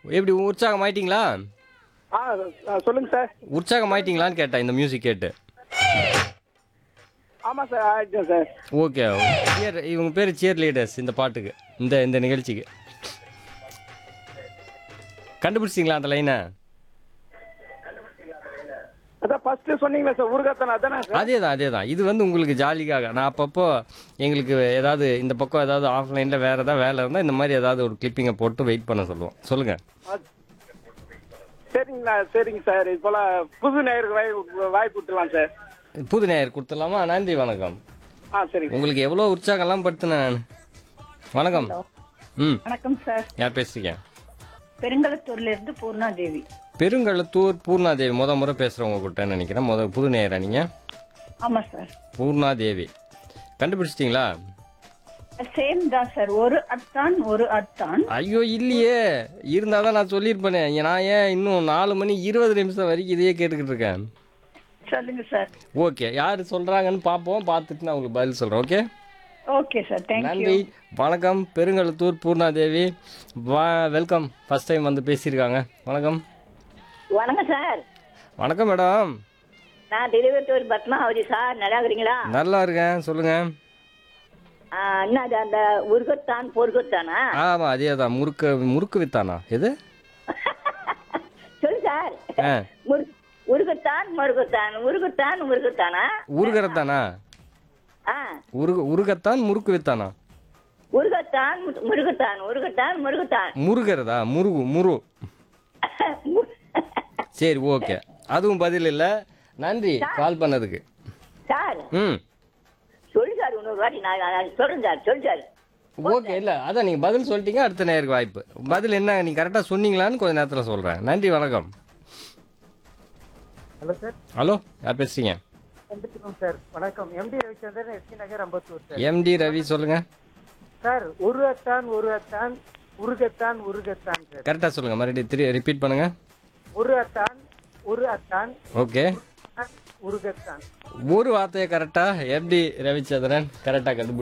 எப்படி உற்சாகம் ஆயிட்டீங்களா ஆ ஆ, சொல்லுங்க சார் உற்சாகம் ஆயிட்டீங்களான்னு கேட்டேன் இந்த மியூசிக் கேட்டு ஆமாம் சார் ஆயிடுச்சேன் சார் ஓகே சியர் இவங்க பேர் சியர் லீடர்ஸ் இந்த பாட்டுக்கு இந்த இந்த நிகழ்ச்சிக்கு கண்டுபிடிச்சிங்களா அந்த லைனை அதான் ஃபர்ஸ்ட் சொன்னீங்களே சார் ஊர்காத்தன் அதானே சார் அதே தான் அதே தான் இது வந்து உங்களுக்கு ஜாலிக்காக நான் அப்பப்போ எங்களுக்கு ஏதாவது இந்த பக்கம் ஏதாவது ஆஃப்லைனில் வேறு ஏதாவது வேலை இருந்தால் இந்த மாதிரி ஏதாவது ஒரு கிளிப்பிங்கை போட்டு வெயிட் பண்ண சொல்லுவோம் சொல்லுங்கள் ஆ, சரிங்கண்ணா சரிங்க சார் இது போல புது நேயருக்கு வாய் வாய்ப்பு விட்டுலாம் சார் புது நேயர் கொடுத்துடலாமா நன்றி வணக்கம் ஆ சரிங்க உங்களுக்கு எவ்வளோ உற்சாகம்லாம் படுத்தினேன் நான் வணக்கம் ம் வணக்கம் சார் யார் பேசுறீங்க பெருங்கலத்தூர்ல இருந்து பூர்ணா தேவி பெருங்கழுத்தூர் பூர்ணாதேவி முத முறை பேசுகிறவங்க கிட்ட நினைக்கிறேன் முத புது நேயரா நீங்கள் ஆமா சார் பூர்ணாதேவி கண்டுபிடிச்சிட்டிங்களா சேம் தான் சார் ஒரு அத்தான் ஒரு அத்தான் ஐயோ இல்லையே இருந்தால் தான் நான் சொல்லியிருப்பேனே நான் ஏன் இன்னும் நாலு மணி இருபது நிமிஷம் வரைக்கும் இதையே கேட்டுக்கிட்டு இருக்கேன் சொல்லுங்க சார் ஓகே யார் சொல்கிறாங்கன்னு பார்ப்போம் பார்த்துட்டு நான் உங்களுக்கு பதில் சொல்கிறேன் ஓகே ஓகே சார் தேங்க்யூ நன்றி வணக்கம் பெருங்கழுத்தூர் பூர்ணாதேவி வா வெல்கம் ஃபர்ஸ்ட் டைம் வந்து பேசியிருக்காங்க வணக்கம் வணக்கம் சார் வணக்கம் மேடம் நான் திருவத்தூர் பத்மாவதி சார் நல்லா இருக்கிறீங்களா நல்லா இருக்கேன் சொல்லுங்கள் ஆ, என்னது அந்த உருகத்தான் பொருகத்தானா ஆமாம் அதே தான் முறுக்கு முறுக்கு வித்தானா எது சொல்லு சார் ஆ முரு- உருகத்தான் முருகத்தான் உருகத்தான் உருகத்தானா உருகிறத்தானா ஆ உருக உருகத்தான் முறுக்கு வித்தானா உருகத்தான் மு- முருகத்தான் உருகத்தான் முருகத்தான் முருகிறதா முருகு முரு சரி ஓகே அதுவும் பதில் இல்லை நன்றி கால் பண்ணதுக்கு சார் ம் சொல்லு சார் இன்னொரு வாட்டி நான் நான் சொல்றேன் சார் சொல்லு சார் ஓகே இல்லை அதான் நீங்கள் பதில் சொல்லிட்டீங்க அடுத்த நேருக்கு வாய்ப்பு பதில் என்ன நீங்கள் கரெக்டாக சொன்னீங்களான்னு கொஞ்ச நேரத்தில் சொல்கிறேன் நன்றி வணக்கம் ஹலோ சார் ஹலோ யார் பேசுறீங்க வந்துட்டுக்கோங்க சார் வணக்கம் MD Ravichandran SD Nagar Ambattur sir MD Ravi சொல்லுங்கள் சார் ஒரு அத்தான் ஒரு அத்தான் உருகத்தான் உருகத்தான் சார் கரெக்டாக சொல்லுங்கள் மறுபடியும் திரு ரிப்பீட் பண்ணுங்கள் ஒரு அத்தான் ஒரு அத்தான் ஓகே உருகத்தான் ஒரு வார்த்தையை கரெக்டாக எம்டி ரவிச்சந்திரன் கரெக்டாக கண்டுபிடி